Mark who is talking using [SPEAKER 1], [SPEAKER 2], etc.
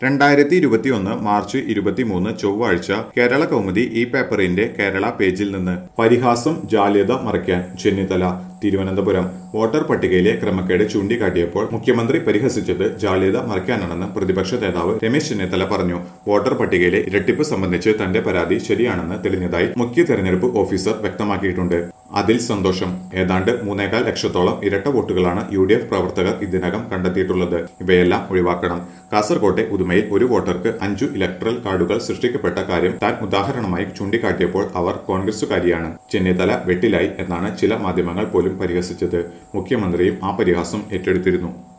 [SPEAKER 1] രണ്ടായിരത്തി ഇരുപത്തിയൊന്ന് മാർച്ച് ഇരുപത്തിമൂന്ന് ചൊവ്വാഴ്ച കേരള കൗമുദി ഈ പേപ്പറിന്റെ കേരള പേജിൽ നിന്ന് പരിഹാസം ജാള്യത മറയ്ക്കാൻ ചെന്നിത്തല തിരുവനന്തപുരം വോട്ടർ പട്ടികയിലെ ക്രമക്കേട് ചൂണ്ടിക്കാട്ടിയപ്പോൾ മുഖ്യമന്ത്രി പരിഹസിച്ചത് ജാള്യത മറയ്ക്കാനാണെന്ന് പ്രതിപക്ഷ നേതാവ് രമേശ് ചെന്നിത്തല പറഞ്ഞു വോട്ടർ പട്ടികയിലെ ഇരട്ടിപ്പ് സംബന്ധിച്ച് തന്റെ പരാതി ശരിയാണെന്ന് തെളിഞ്ഞതായി മുഖ്യ തെരഞ്ഞെടുപ്പ് ഓഫീസർ വ്യക്തമാക്കിയിട്ടുണ്ട് അതിൽ സന്തോഷം ഏതാണ്ട് മൂന്നേകാൽ ലക്ഷത്തോളം ഇരട്ട വോട്ടുകളാണ് യു ഡി എഫ് പ്രവർത്തകർ ഇതിനകം കണ്ടെത്തിയിട്ടുള്ളത് ഇവയെല്ലാം ഒഴിവാക്കണം കാസർകോട്ടെ ഉദുമയിൽ ഒരു വോട്ടർക്ക് അഞ്ചു ഇലക്ട്രൽ കാർഡുകൾ സൃഷ്ടിക്കപ്പെട്ട കാര്യം താൻ ഉദാഹരണമായി ചൂണ്ടിക്കാട്ടിയപ്പോൾ അവർ കോൺഗ്രസുകാരിയാണ് ചെന്നിത്തല വെട്ടിലായി എന്നാണ് ചില മാധ്യമങ്ങൾ പോലും പരിഹസിച്ചത് മുഖ്യമന്ത്രിയും ആ പരിഹാസം ഏറ്റെടുത്തിരുന്നു